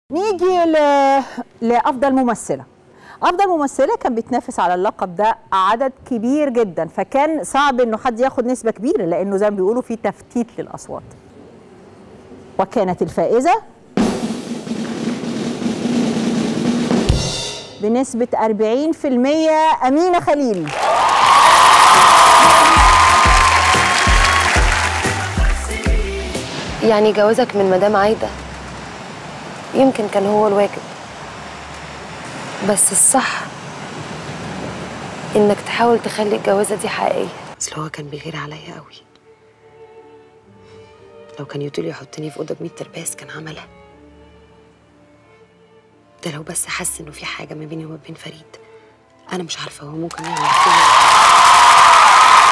نيجي ل... لافضل ممثله افضل ممثله كان بتنافس على اللقب ده عدد كبير جدا فكان صعب انه حد ياخد نسبه كبيره لانه زي ما بيقولوا في تفتيت للاصوات وكانت الفائزه بنسبه 40% امينه خليل يعني جوازك من مدام عايدة يمكن كان هو الواجب بس الصح انك تحاول تخلي الجوازة دي حقيقية اصل هو كان بيغير عليا قوي لو كان يطول يحطني في اوضه بمية ترباس كان عملها ده لو بس حس انه في حاجه ما بيني وما بين فريد انا مش عارفه هو ممكن يعمل فيا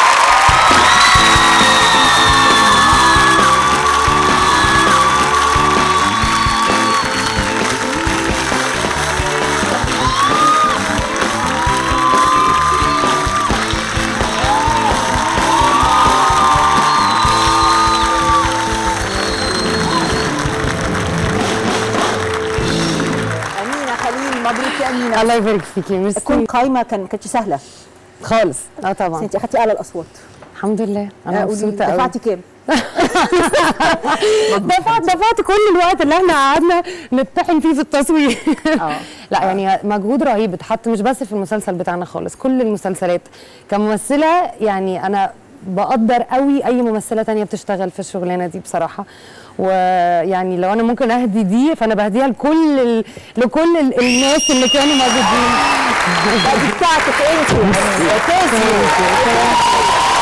امينه خليل مبروك يا امينه الله يبارك فيكي كون ميرسي قايمه كان ما كانتش سهله خالص اه بس طبعا انت اخدتي اعلى الاصوات الحمد لله انا قولي لي، مبسوطه قوي دفعتي كام دفعت دفعت كل الوقت اللي احنا قعدنا نتطحن فيه في التصوير اه. لا يعني مجهود رهيب اتحط مش بس في المسلسل بتاعنا خالص كل المسلسلات كممثله يعني انا بقدر قوي اي ممثله تانية بتشتغل في الشغلانه دي بصراحه ويعني لو انا ممكن اهدي دي فانا بهديها لكل ال... لكل ال... الناس اللي كانوا موجودين دي بتاعتك انت يا أمينة. اعتزي.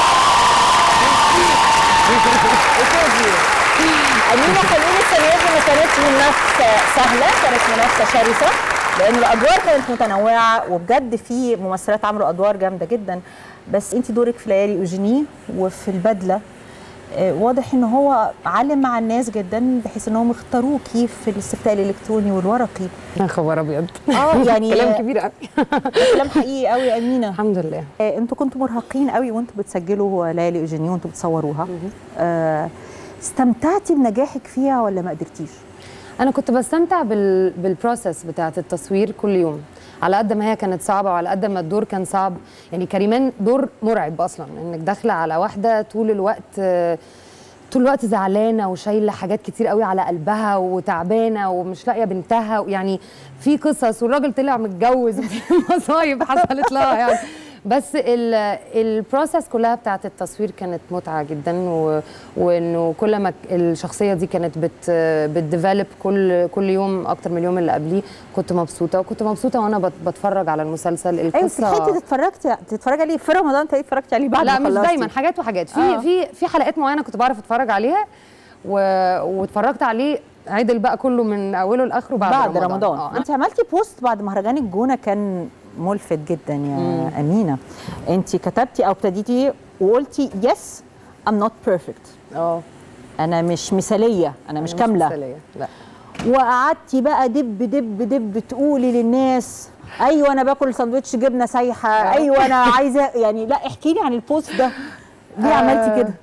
اعتزي. أمينة خليل السنة دي ما كانتش منافسة سهلة كانت منافسة شرسة لأن الأدوار كانت متنوعة وبجد في ممثلات عملوا أدوار جامدة جدا بس أنت دورك في ليالي أوجيني وفي البدلة آه، واضح ان هو علم مع الناس جدا بحيث انهم اختاروكي في الاستفتاء الالكتروني والورقي يا خبر ابيض اه يعني كلام كبير قوي كلام حقيقي قوي يا امينه الحمد لله آه، انتوا كنتوا مرهقين قوي وانتوا بتسجلوا ليالي اوجيني وانتوا بتصوروها آه، استمتعتي بنجاحك فيها ولا ما قدرتيش انا كنت بستمتع بال... بالبروسيس بتاعه التصوير كل يوم على قد ما هي كانت صعبه وعلى قد ما الدور كان صعب يعني كريمان دور مرعب اصلا انك داخله على واحده طول الوقت آه، طول الوقت زعلانه وشايله حاجات كتير قوي على قلبها وتعبانه ومش لاقيه بنتها يعني في قصص والراجل طلع متجوز وفي مصايب حصلت لها يعني بس البروسيس كلها بتاعت التصوير كانت متعه جدا و... وانه كل ما ك- الشخصيه دي كانت بت بتديفلوب كل كل يوم اكتر من اليوم اللي قبليه كنت مبسوطه وكنت مبسوطه وانا بت... بتفرج على المسلسل ايوه القصه لحقتي تتفرجتي تتفرجي عليه في رمضان تلاقي اتفرجتي عليه بعد لا ما مش خلصتي. دايما حاجات وحاجات في آه. في في حلقات معينه كنت بعرف اتفرج عليها و... واتفرجت عليه عدل بقى كله من اوله لاخره بعد, بعد رمضان, آه. انت عملتي بوست بعد مهرجان الجونه كان ملفت جدا يا امينه انت كتبتي او ابتديتي وقلتي يس ام نوت بيرفكت اه انا مش مثاليه انا مش أنا كامله مثالية. لا وقعدتي بقى دب دب دب تقولي للناس ايوه انا باكل ساندوتش جبنه سايحه ايوه انا عايزه يعني لا احكي لي عن البوست ده ليه آه. عملتي كده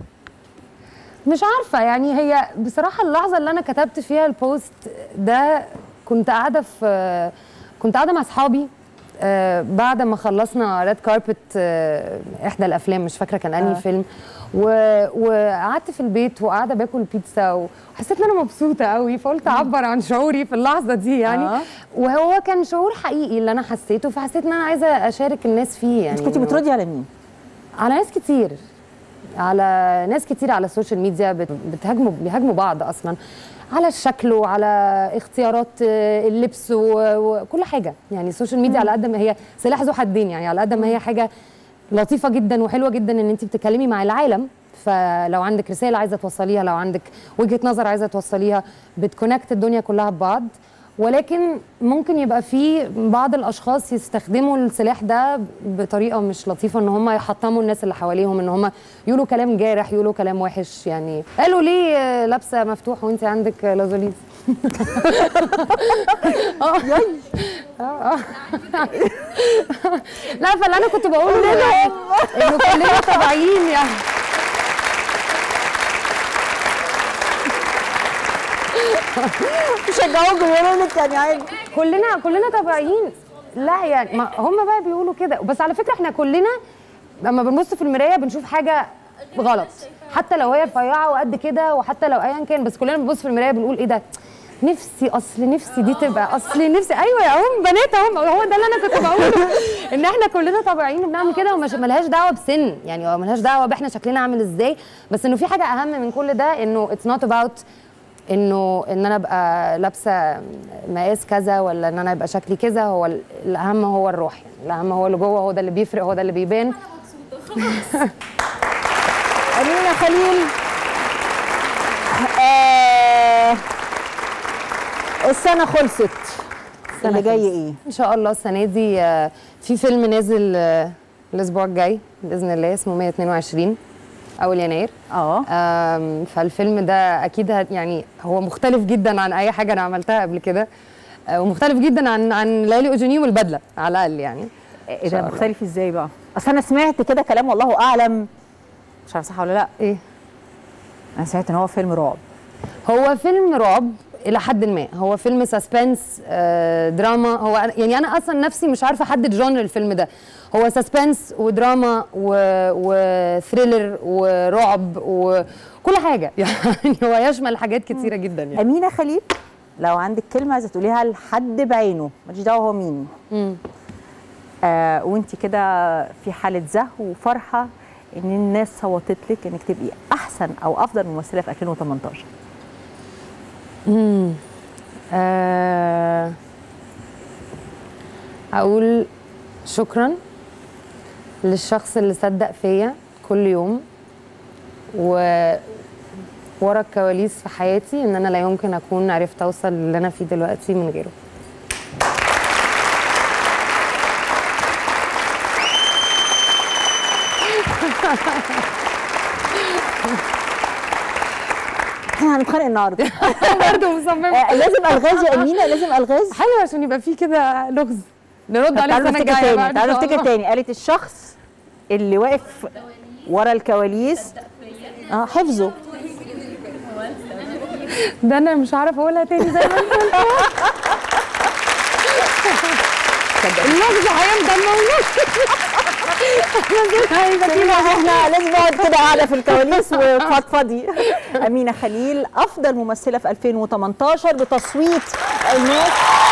مش عارفه يعني هي بصراحه اللحظه اللي انا كتبت فيها البوست ده كنت قاعده في كنت قاعده مع اصحابي آه، بعد ما خلصنا ريد كاربت احدى الافلام مش فاكره كان انهي آه. فيلم و- وقعدت في البيت وقاعده باكل بيتزا وحسيت ان انا مبسوطه قوي فقلت اعبر عن شعوري في اللحظه دي يعني آه. وهو كان شعور حقيقي اللي انا حسيته فحسيت ان انا عايزه اشارك الناس فيه يعني انت كنت إنه- بتردي على مين على ناس كتير على ناس كتير على السوشيال ميديا بت- بتهاجموا بيهاجموا بعض اصلا على الشكل وعلى اختيارات آه، اللبس و- وكل حاجه يعني السوشيال ميديا على قد ما هي سلاح ذو حدين يعني على قد ما هي حاجه لطيفه جدا وحلوه جدا ان انت بتتكلمي مع العالم فلو عندك رساله عايزه توصليها لو عندك وجهه نظر عايزه توصليها بتكونكت الدنيا كلها ببعض ولكن ممكن يبقى في بعض الاشخاص يستخدموا السلاح ده بطريقه مش لطيفه ان هم يحطموا الناس اللي حواليهم ان هم يقولوا كلام جارح يقولوا كلام وحش يعني قالوا ليه آه، لابسه مفتوح وانت عندك آه، لازوليز آه. آه، آه. لا فاللي انا كنت بقوله يعني انه كلنا طبيعيين يعني شجعوك بيقولوا لك يعني عادي كلنا كلنا طبيعيين لا يعني ما هم بقى بيقولوا كده بس على فكره احنا كلنا لما بنبص في المرايه بنشوف حاجه غلط حتى لو هي رفيعه وقد كده وحتى لو ايا كان بس كلنا بنبص في المرايه بنقول ايه ده نفسي اصل نفسي دي تبقى اصل نفسي ايوه يا هم بنات هم هو ده اللي انا كنت بقوله ان احنا كلنا طبيعيين وبنعمل كده ومش ملهاش دعوه بسن يعني هو ملهاش دعوه باحنا شكلنا عامل ازاي بس انه في حاجه اهم من كل ده انه اتس نوت اباوت انه ان انا ابقى لابسه مقاس كذا ولا ان انا ابقى شكلي كذا هو ال- الاهم هو الروح يعني الاهم هو اللي جوه هو ده اللي بيفرق هو ده اللي بيبان أمينة خليل آه السنة خلصت اللي جاي خلصت. ايه؟ ان شاء الله السنه دي آه، في فيلم نازل آه، الاسبوع الجاي باذن الله اسمه 122 اول يناير اه آم، فالفيلم ده اكيد هت- يعني هو مختلف جدا عن اي حاجه انا عملتها قبل كده آه، ومختلف جدا عن عن ليالي اوجوني والبدله على الاقل يعني ايه شاء ده الله. مختلف ازاي بقى؟ اصل انا سمعت كده كلام والله اعلم مش عارفه صح ولا لا ايه انا سمعت ان هو فيلم رعب هو فيلم رعب الى حد ما هو فيلم سسبنس آه دراما هو أنا- يعني انا اصلا نفسي مش عارفه احدد جونر الفيلم ده هو سسبنس ودراما و- وثريلر ورعب وكل حاجه يعني هو يشمل حاجات كتيره جدا يعني امينه خليل لو عندك كلمه عايزه تقوليها لحد بعينه ماليش دعوه هو مين مم. آه وانت كده في حاله زهو وفرحه ان الناس صوتت لك انك تبقي احسن او افضل ممثله في 2018 آه اقول شكرا للشخص اللي صدق فيا كل يوم و ورا الكواليس في حياتي ان انا لا يمكن اكون عرفت اوصل اللي انا فيه دلوقتي من غيره احنا هنتخانق النهارده برضه مصممه آه لازم الغاز يا امينه لازم الغاز حلو عشان يبقى فيه كده لغز نرد عليه تعالوا السنه نفتكر الجايه بقى تاني إن تعالوا شاء نفتكر الله. تاني قالت الشخص اللي واقف ورا الكواليس اه حفظه ده انا مش عارفه اقولها تاني زي ما انت قلت اللغز هيفضل موجود سميرة احنا لازم نقعد كده قاعده في الكواليس وفضفضي امينه خليل افضل ممثله في 2018 بتصويت الناس